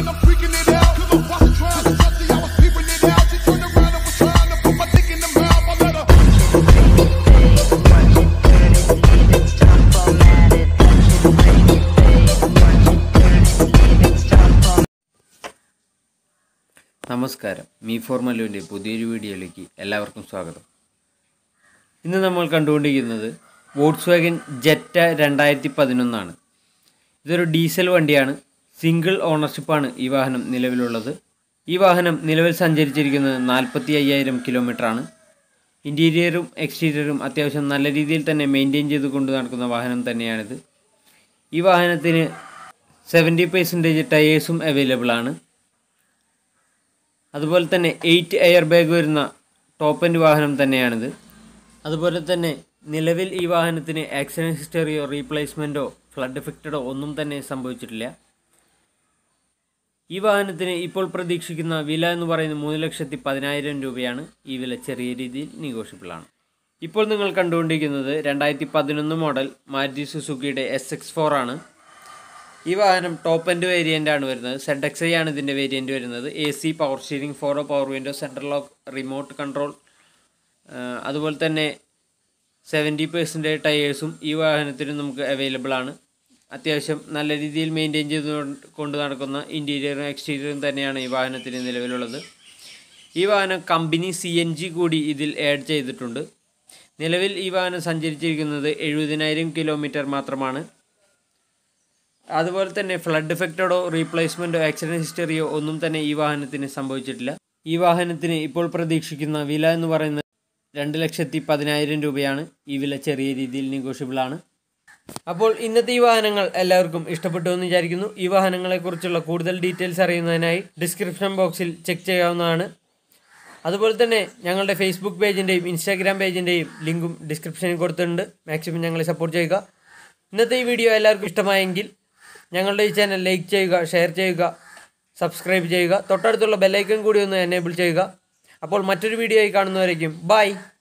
and I'm freaking it out. Cause I'm watching trying to touch it, I was peeping it out. She turned around and was trying to put my dick in the mouth. I let her. നമസ്കാരം മീ ഫോർമലുവിൻ്റെ പുതിയൊരു വീഡിയോയിലേക്ക് എല്ലാവർക്കും സ്വാഗതം ഇന്ന് നമ്മൾ കണ്ടുകൊണ്ടിരിക്കുന്നത് വോട്ട്സ് വാഗൻ ജെറ്റ രണ്ടായിരത്തി പതിനൊന്നാണ് ഇതൊരു ഡീസൽ വണ്ടിയാണ് സിംഗിൾ ഓണർഷിപ്പാണ് ഈ വാഹനം നിലവിലുള്ളത് ഈ വാഹനം നിലവിൽ സഞ്ചരിച്ചിരിക്കുന്നത് നാൽപ്പത്തി അയ്യായിരം കിലോമീറ്ററാണ് ഇൻറ്റീരിയറും എക്സ്റ്റീരിയറും അത്യാവശ്യം നല്ല രീതിയിൽ തന്നെ മെയിൻറ്റെയിൻ ചെയ്ത് കൊണ്ട് നടക്കുന്ന വാഹനം തന്നെയാണിത് ഈ വാഹനത്തിന് സെവൻറ്റി പെർസെൻറ്റേജ് ടയേഴ്സും അവൈലബിൾ ആണ് അതുപോലെ തന്നെ എയ്റ്റ് എയർ ബാഗ് വരുന്ന ടോപ്പ് എൻഡ് വാഹനം തന്നെയാണിത് അതുപോലെ തന്നെ നിലവിൽ ഈ വാഹനത്തിന് ആക്സിഡൻറ്റ് ഹിസ്റ്ററിയോ റീപ്ലേസ്മെൻറ്റോ ഫ്ലഡ് എഫക്റ്റഡോ ഒന്നും തന്നെ സംഭവിച്ചിട്ടില്ല ഈ വാഹനത്തിന് ഇപ്പോൾ പ്രതീക്ഷിക്കുന്ന വില എന്ന് പറയുന്നത് മൂന്ന് ലക്ഷത്തി പതിനായിരം രൂപയാണ് ഈ വില ചെറിയ രീതിയിൽ നെഗോഷ്യബിളാണ് ഇപ്പോൾ നിങ്ങൾ കണ്ടുകൊണ്ടിരിക്കുന്നത് രണ്ടായിരത്തി പതിനൊന്ന് മോഡൽ മാരുതി സുസുക്കിയുടെ എസ് എക്സ് ഫോർ ആണ് ഈ വാഹനം ടോപ്പ് എൻഡ് വേരിയൻ്റ് ആണ് വരുന്നത് സെഡ് എക്സ് ഐ ആണ് ഇതിൻ്റെ വേരിയൻ്റ് വരുന്നത് A C power steering ഫോറോ power window central lock remote control അതുപോലെ തന്നെ സെവൻറ്റി പെർസെൻറ്റേജ് ടയേഴ്സും ഈ വാഹനത്തിന് നമുക്ക് അവൈലബിൾ ആണ് അത്യാവശ്യം നല്ല രീതിയിൽ മെയിൻറ്റെയിൻ ചെയ്ത് കൊണ്ട് നടക്കുന്ന ഇൻറ്റീരിയറും എക്സ്റ്റീരിയറും തന്നെയാണ് ഈ വാഹനത്തിന് നിലവിലുള്ളത് ഈ വാഹനം കമ്പനി സി എൻ ജി കൂടി ഇതിൽ ആഡ് ചെയ്തിട്ടുണ്ട് നിലവിൽ ഈ വാഹനം സഞ്ചരിച്ചിരിക്കുന്നത് എഴുപതിനായിരം കിലോമീറ്റർ മാത്രമാണ് അതുപോലെ തന്നെ ഫ്ലഡ് എഫക്റ്റഡോ റീപ്ലേസ്മെൻറ്റോ ആക്സിഡൻറ്റ് ഹിസ്റ്ററിയോ ഒന്നും തന്നെ ഈ വാഹനത്തിന് സംഭവിച്ചിട്ടില്ല ഈ വാഹനത്തിന് ഇപ്പോൾ പ്രതീക്ഷിക്കുന്ന വില എന്ന് പറയുന്നത് രണ്ട് ലക്ഷത്തി പതിനായിരം രൂപയാണ് ഈ വില ചെറിയ രീതിയിൽ നെഗോഷ്യബിൾ ആണ് അപ്പോൾ ഇന്നത്തെ ഈ വാഹനങ്ങൾ എല്ലാവർക്കും ഇഷ്ടപ്പെട്ടു എന്ന് വിചാരിക്കുന്നു ഈ വാഹനങ്ങളെക്കുറിച്ചുള്ള കൂടുതൽ ഡീറ്റെയിൽസ് അറിയുന്നതിനായി ഡിസ്ക്രിപ്ഷൻ ബോക്സിൽ ചെക്ക് ചെയ്യാവുന്നതാണ് അതുപോലെ തന്നെ ഞങ്ങളുടെ ഫേസ്ബുക്ക് പേജിൻ്റെയും ഇൻസ്റ്റാഗ്രാം പേജിൻ്റെയും ലിങ്കും ഡിസ്ക്രിപ്ഷനിൽ കൊടുത്തിട്ടുണ്ട് മാക്സിമം ഞങ്ങളെ സപ്പോർട്ട് ചെയ്യുക ഇന്നത്തെ ഈ വീഡിയോ എല്ലാവർക്കും ഇഷ്ടമായെങ്കിൽ ഞങ്ങളുടെ ഈ ചാനൽ ലൈക്ക് ചെയ്യുക ഷെയർ ചെയ്യുക സബ്സ്ക്രൈബ് ചെയ്യുക തൊട്ടടുത്തുള്ള ബെല്ലൈക്കൺ കൂടി ഒന്ന് എനേബിൾ ചെയ്യുക അപ്പോൾ മറ്റൊരു വീഡിയോ ആയി കാണുന്നവരേക്കും ബൈ